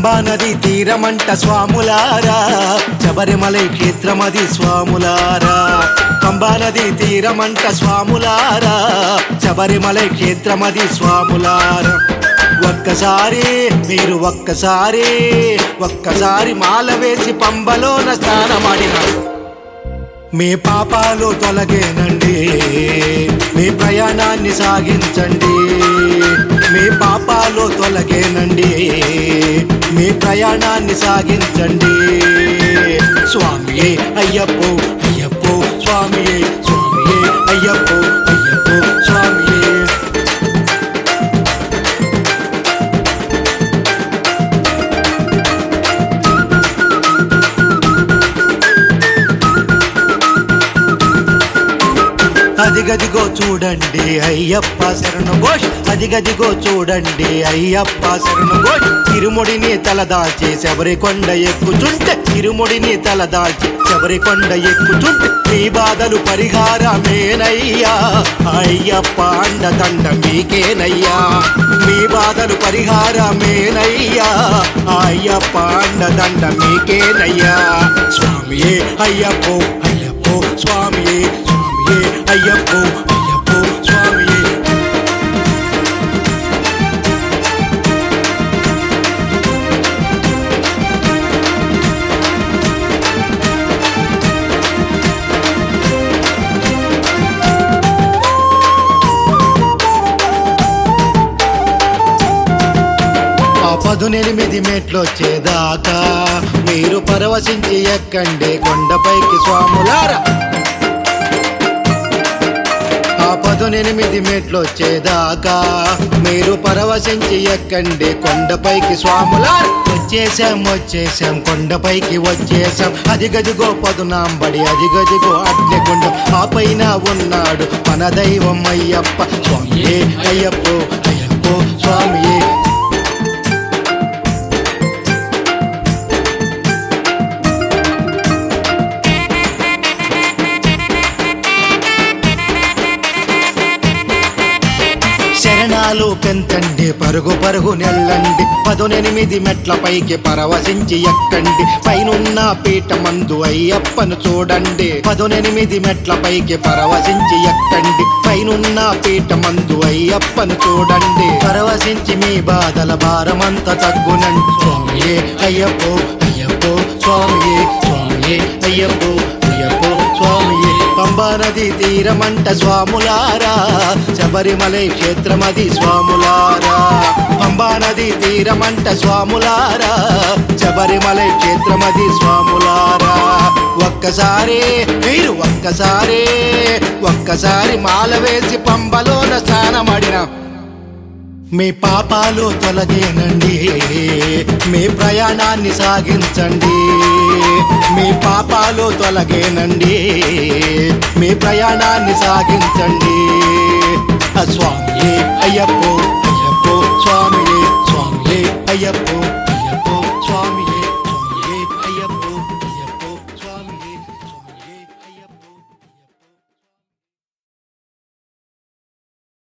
పంబా నది తీరమంట స్వాములారా శబరిమలై క్షేత్రమది స్వాములారా పంబా నది తీరమంట స్వాములారా శబరిమలై క్షేత్రమది స్వాములారా ఒక్కసారి మీరు ఒక్కసారి ఒక్కసారి మాల వేసి పంబలోన స్నానమాడిన మీ పాపాలు తొలగేనండి మీ ప్రయాణాన్ని సాగించండి మీ పాపాలు తొలగేనండి మీ ప్రయాణాన్ని సాగించండి స్వామియే అయ్యప్పో అయ్యప్పో స్వామియే స్వామియే అయ్యప్పో అయ్యప్పో స్వామియే అదిగదిగో చూడండి అయ్యప్ప శరణు ఘోష్ అదిగదిగో చూడండి అయ్యప్ప శరణు ఘోష్ ఇరుముడిని తలదాల్చి శబరి కొండ ఎక్కుచుంటే ఇరుముడిని తలదాల్చి శబరి కొండ ఎక్కుచుంటే మీ బాధలు పరిహారమేనయ్యా అయ్యప్ప అండదండ మీకేనయ్యా మీ బాధలు పరిహారమేనయ్యా అయ్యప్ప అండదండ మీకేనయ్యా స్వామియే అయ్యప్పో అయ్యప్పో స్వామియే స్వామియే అయ్యప్పో అయ్యప్పో స్వామియే ఆ పదునెనిమిది మెట్లు వచ్చేదాకా మీరు పరవశించి ఎక్కండి కొండపైకి స్వాములారా ఆ పదునెనిమిది మెట్లు వచ్చేదాకా మీరు పరవశించి ఎక్కండి కొండపైకి స్వాములారా వచ్చేసాం వచ్చేసాం కొండపైకి వచ్చేసాం అదిగదిగో పదునాంబడి అదిగదిగో అగ్నిగుండం ఆ పైన ఉన్నాడు మన దైవం అయ్యప్ప స్వామియే అయ్యప్పో అయ్యప్పో స్వామియే శరణాలు పెంచండి పరుగు పరుగు నెల్లండి పదునెనిమిది మెట్ల పైకి పరవశించి ఎక్కండి పైనున్న పీట మందు అయ్యప్పను చూడండి పదునెనిమిది మెట్ల పైకి పరవశించి ఎక్కండి పైనున్న పీట మందు అయ్యప్పను చూడండి పరవశించి మీ బాధల భారమంతా తగ్గునండి స్వామియే అయ్యప్పో అయ్యప్పో స్వామియే స్వామియే అయ్యప్పో అయ్యప్పో స్వామియే పంబా నది తీరమంట స్వాములారా శబరిమలై క్షేత్రమది స్వాములారా పంబా నది తీరమంట స్వాములారా శబరిమలై క్షేత్రమది స్వాములారా ఒక్కసారి మీరు ఒక్కసారి ఒక్కసారి మాల వేసి పంబలోన స్నానమడిన మీ పాపాలు తొలగేనండి మీ ప్రయాణాన్ని సాగించండి మీ పాపాలు తొలగేనండి మీ ప్రయాణాన్ని సాగించండి ఆ స్వామియే అయ్యప్పో అయ్యప్పో స్వామియే స్వామియే అయ్యప్పో అయ్యప్పో స్వామియే